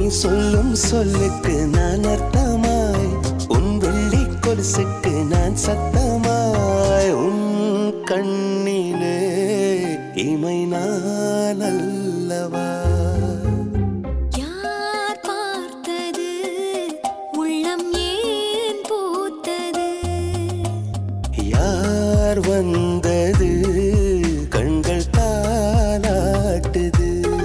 சொல்லும் சொல்லுக்கு நான் அர்த்தமாய் உன் வெள்ளி கொலுசுக்கு நான் சத்தமாய் உன் கண்ணிலே இமை நான் அல்லவா யார் பார்த்தது உள்ளம் ஏன் பூத்தது யார் வந்தது கண்கள் தாளாட்டுது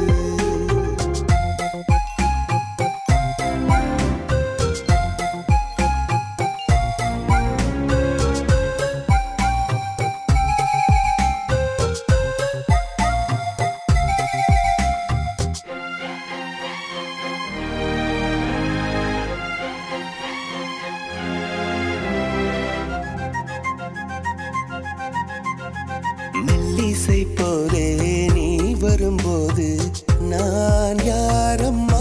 மெல்லிசை போலே நீ வரும்போது நான் யாரம்மா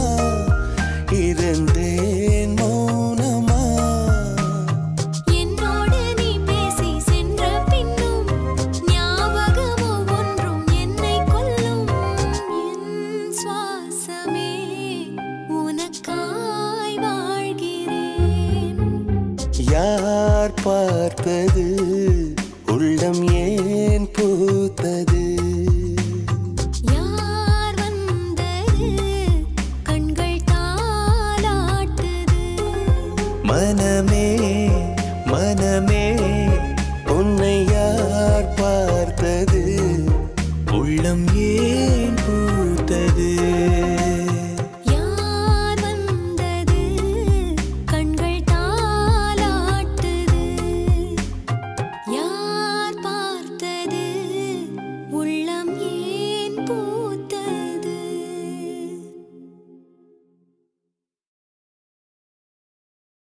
இருந்தேன் மௌனமா என்னோடு நீ பேசி சென்ற பின்னும் ஞாபகமோ ஒன்றும் என்னை கொல்லும் என் சுவாசமே உனக்காய் வாழ்கிறேன் யார் பார்த்தது உள்ளம் ஏன் பூத்தது யார் வந்தது கண்கள் தாளாட்டுது மனமே